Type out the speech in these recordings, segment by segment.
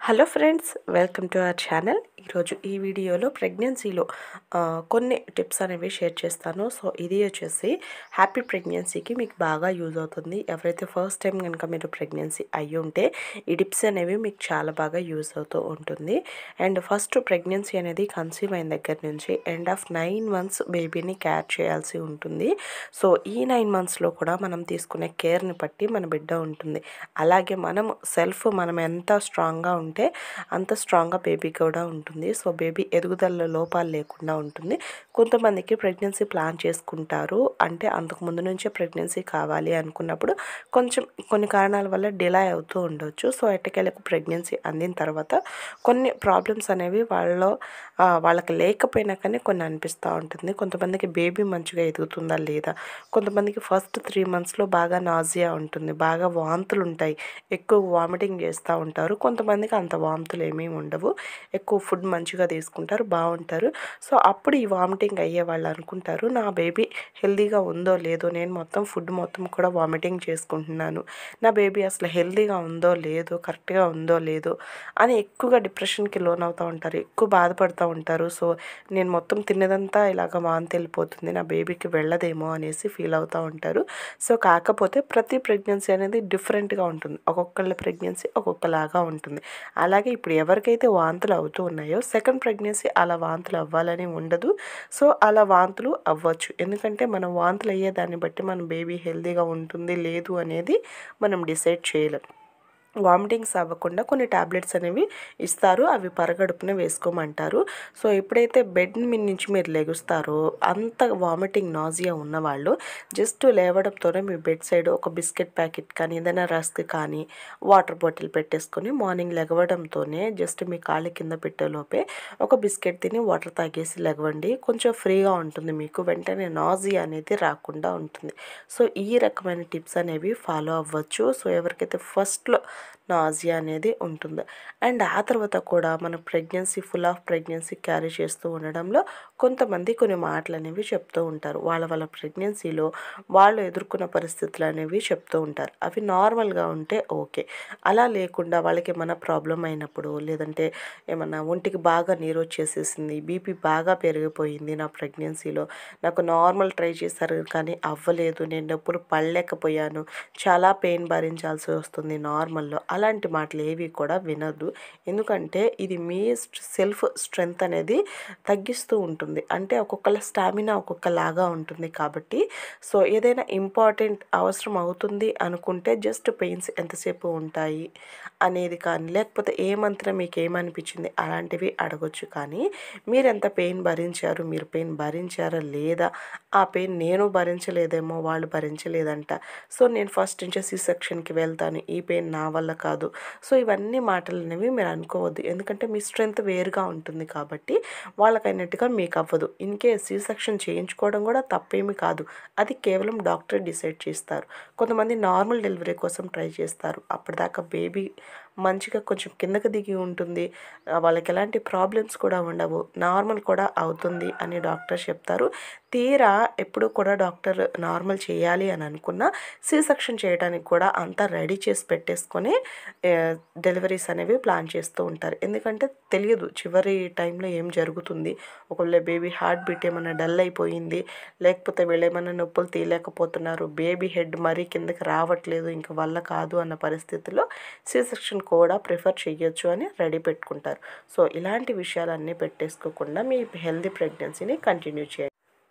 hello friends welcome to our channel ఈరోజు ఈ వీడియోలో ప్రెగ్నెన్సీలో ఆ, కొన్ని టిప్స్ అనేవి షేర్ చేస్తాను సో ఇది వచ్చేసి హ్యాపీ ప్రెగ్నెన్సీకి మీకు బాగా యూజ్ అవుతుంది ఎవరైతే ఫస్ట్ టైం కనుక మీరు ప్రెగ్నెన్సీ అయ్యి ఉంటే ఈ టిప్స్ అనేవి మీకు చాలా బాగా యూజ్ అవుతూ ఉంటుంది అండ్ ఫస్ట్ ప్రెగ్నెన్సీ అనేది కన్సీవ్ అయిన దగ్గర నుంచి ఎండ్ ఆఫ్ నైన్ మంత్స్ బేబీని కేర్ చేయాల్సి ఉంటుంది సో ఈ నైన్ మంత్స్లో కూడా మనం తీసుకునే కేర్ని బట్టి మన బిడ్డ ఉంటుంది అలాగే మనం సెల్ఫ్ మనం ఎంత స్ట్రాంగ్గా ఉంటే అంత స్ట్రాంగ్గా బేబీ కూడా ఉంటుంది సో బేబీ ఎదుగుదల లోపాలు లేకుండా ఉంటుంది కొంతమందికి ప్రెగ్నెన్సీ ప్లాన్ చేసుకుంటారు అంటే అంతకు ముందు నుంచే ప్రెగ్నెన్సీ కావాలి అనుకున్నప్పుడు కొంచెం కొన్ని కారణాల వల్ల డిలే అవుతూ ఉండొచ్చు సో ఎట్టకేలకు ప్రెగ్నెన్సీ అందిన తర్వాత కొన్ని ప్రాబ్లమ్స్ అనేవి వాళ్ళలో ఆ, వాళ్ళకి లేకపోయినా కానీ కొన్ని అనిపిస్తూ ఉంటుంది కొంతమందికి బేబీ మంచిగా ఎదుగుతుందా లేదా కొంతమందికి ఫస్ట్ త్రీ మంత్స్లో బాగా నాజియా ఉంటుంది బాగా వాంతులు ఉంటాయి ఎక్కువ వామిటింగ్ చేస్తూ ఉంటారు కొంతమందికి అంత వాంతులు ఏమీ ఉండవు ఎక్కువ ఫుడ్ మంచిగా తీసుకుంటారు బాగుంటారు సో అప్పుడు ఈ వామిటింగ్ అయ్యే వాళ్ళు అనుకుంటారు నా బేబీ హెల్దీగా ఉందో లేదో నేను మొత్తం ఫుడ్ మొత్తం కూడా వామిటింగ్ చేసుకుంటున్నాను నా బేబీ అసలు హెల్దీగా ఉందో లేదో కరెక్ట్గా ఉందో లేదో అని ఎక్కువగా డిప్రెషన్కి లోన్ అవుతూ ఉంటారు ఎక్కువ బాధపడుతూ ఉంటారు సో నేను మొత్తం తిన్నదంతా ఇలాగ వాంతి వెళ్ళిపోతుంది నా బేబీకి వెళ్ళదేమో అనేసి ఫీల్ అవుతూ ఉంటారు సో కాకపోతే ప్రతి ప్రెగ్నెన్సీ అనేది డిఫరెంట్గా ఉంటుంది ఒక్కొక్కళ్ళ ప్రెగ్నెన్సీ ఒక్కొక్కలాగా ఉంటుంది అలాగే ఇప్పుడు ఎవరికైతే వాంతులు అవుతూ ఉన్నాయో సెకండ్ ప్రెగ్నెన్సీ అలా వాంతులు అవ్వాలని ఉండదు సో అలా వాంతులు అవ్వచ్చు ఎందుకంటే మనం వాంతులు అయ్యేదాన్ని బట్టి మన బేబీ హెల్తీగా ఉంటుంది లేదు అనేది మనం డిసైడ్ చేయలేం వామిటింగ్స్ అవ్వకుండా కొన్ని టాబ్లెట్స్ అనేవి ఇస్తారు అవి పరగడుపున వేసుకోమంటారు సో ఎప్పుడైతే బెడ్ మీద నుంచి మీరు లెగుస్తారో అంత వామిటింగ్ నాజియా ఉన్నవాళ్ళు జస్ట్ లేవడంతోనే మీ బెడ్ సైడ్ ఒక బిస్కెట్ ప్యాకెట్ కానీ ఏదైనా రస్క్ కానీ వాటర్ బాటిల్ పెట్టేసుకొని మార్నింగ్ లెగవడంతోనే జస్ట్ మీ కాళ్ళ కింద పెట్టేలోపే ఒక బిస్కెట్ తిని వాటర్ తాగేసి లెగవండి కొంచెం ఫ్రీగా ఉంటుంది మీకు వెంటనే నాజియా అనేది రాకుండా ఉంటుంది సో ఈ రకమైన టిప్స్ అనేవి ఫాలో అవ్వచ్చు సో ఎవరికైతే ఫస్ట్లో నాజియా అనేది ఉంటుంది అండ్ ఆ తర్వాత కూడా మన pregnancy full of pregnancy carry చేస్తూ ఉండడంలో కొంతమంది కొన్ని మాటలు అనేవి చెప్తూ ఉంటారు వాళ్ళ వాళ్ళ ప్రెగ్నెన్సీలో వాళ్ళు ఎదుర్కొన్న పరిస్థితులు అనేవి చెప్తూ ఉంటారు అవి నార్మల్గా ఉంటే ఓకే అలా లేకుండా వాళ్ళకి ఏమైనా ప్రాబ్లం అయినప్పుడు లేదంటే ఏమన్నా ఒంటికి బాగా నీరు వచ్చేసేసింది బీపీ బాగా పెరిగిపోయింది నా ప్రెగ్నెన్సీలో నాకు నార్మల్ ట్రై చేశారు కానీ అవ్వలేదు నేను నొప్పులు పడలేకపోయాను చాలా పెయిన్ భరించాల్సి వస్తుంది నార్మల్లో అలాంటి మాటలు ఏవి కూడా వినద్దు ఎందుకంటే ఇది మీ సెల్ఫ్ స్ట్రెంగ్త్ అనేది తగ్గిస్తూ ఉంటుంది అంటే ఒక్కొక్కళ్ళ స్టామినా ఒక్కొక్కలాగా ఉంటుంది కాబట్టి సో ఏదైనా ఇంపార్టెంట్ అవసరం అవుతుంది అనుకుంటే జస్ట్ పెయిన్స్ ఎంతసేపు ఉంటాయి అనేది కానీ లేకపోతే ఏ మంత్రం మీకు ఏమనిపించింది అలాంటివి అడగొచ్చు కానీ మీరు ఎంత పెయిన్ భరించారు మీరు పెయిన్ భరించారా లేదా ఆ పెయిన్ నేను భరించలేదేమో వాళ్ళు భరించలేదంట సో నేను ఫస్ట్ నుంచి సి సెక్షన్కి వెళ్తాను ఈ పెయిన్ నా వల్ల కాదు సో ఇవన్నీ మాటలు అనేవి మీరు అనుకోవద్దు ఎందుకంటే మీ స్ట్రెంగ్త్ వేరుగా ఉంటుంది కాబట్టి వాళ్ళకైనట్టుగా మీకు అవ్వదు ఇన్ కేస్ సి సెక్షన్ చేయించుకోవడం కూడా తప్పేమి కాదు అది కేవలం డాక్టర్ డిసైడ్ చేస్తారు కొంతమంది నార్మల్ డెలివరీ కోసం ట్రై చేస్తారు అప్పటిదాకా బేబీ మంచిగా కొంచెం కిందకి దిగి ఉంటుంది ఆ, వాళ్ళకి ఎలాంటి ప్రాబ్లమ్స్ కూడా ఉండవు నార్మల్ కూడా అవుతుంది అని డాక్టర్ చెప్తారు తీరా ఎప్పుడు కూడా డాక్టర్ నార్మల్ చేయాలి అని అనుకున్నా సి సెక్షన్ చేయడానికి కూడా అంతా రెడీ చేసి పెట్టేసుకొని ఏ, డెలివరీస్ అనేవి ప్లాన్ చేస్తూ ఉంటారు ఎందుకంటే తెలియదు చివరి టైంలో ఏం జరుగుతుంది ఒకవేళ బేబీ హార్ట్ బీట్ ఏమైనా డల్ అయిపోయింది లేకపోతే వీళ్ళు ఏమైనా నొప్పులు తీయలేకపోతున్నారు బేబీ హెడ్ మరీ కిందకి రావట్లేదు ఇంక వల్ల కాదు అన్న పరిస్థితుల్లో సి సెక్షన్ కూడా ప్రిఫర్ చేయొచ్చు అని రెడీ పెట్టుకుంటారు సో ఇలాంటి విషయాలన్నీ పెట్టేసుకోకుండా మీ హెల్దీ ప్రెగ్నెన్సీని కంటిన్యూ చేయండి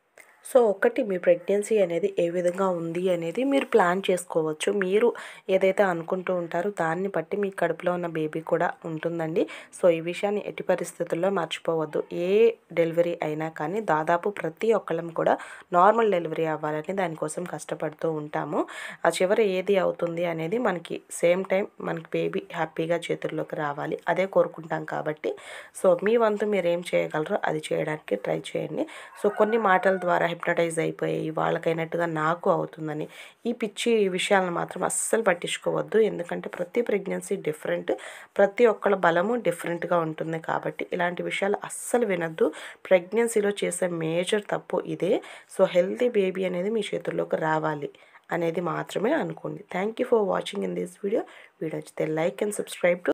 సో ఒకటి మీ ప్రెగ్నెన్సీ అనేది ఏ విధంగా ఉంది అనేది మీరు ప్లాన్ చేసుకోవచ్చు మీరు ఏదైతే అనుకుంటూ ఉంటారో దాన్ని బట్టి మీ కడుపులో ఉన్న బేబీ కూడా ఉంటుందండి సో ఈ విషయాన్ని ఎట్టి పరిస్థితుల్లో మర్చిపోవద్దు ఏ డెలివరీ అయినా కానీ దాదాపు ప్రతి ఒక్కళ్ళం కూడా నార్మల్ డెలివరీ అవ్వాలని దానికోసం కష్టపడుతూ ఉంటాము ఆ చివరి ఏది అవుతుంది అనేది మనకి సేమ్ టైం మనకి బేబీ హ్యాపీగా చేతుల్లోకి రావాలి అదే కోరుకుంటాం కాబట్టి సో మీ వంతు మీరు ఏం చేయగలరో అది చేయడానికి ట్రై చేయండి సో కొన్ని మాటల ద్వారా హిప్నటైజ్ అయిపోయి వాళ్ళకైనట్టుగా నాకు అవుతుందని ఈ పిచ్చి విషయాలను మాత్రం అస్సలు పట్టించుకోవద్దు ఎందుకంటే ప్రతి ప్రెగ్నెన్సీ డిఫరెంట్ ప్రతి ఒక్కళ్ళ బలము డిఫరెంట్గా ఉంటుంది కాబట్టి ఇలాంటి విషయాలు అస్సలు వినొద్దు ప్రెగ్నెన్సీలో చేసే మేజర్ తప్పు ఇదే సో హెల్తీ బేబీ అనేది మీ చేతుల్లోకి రావాలి అనేది మాత్రమే అనుకోండి thank you for watching in this video video నచ్చితే లైక్ అండ్ సబ్స్క్రైబ్ టు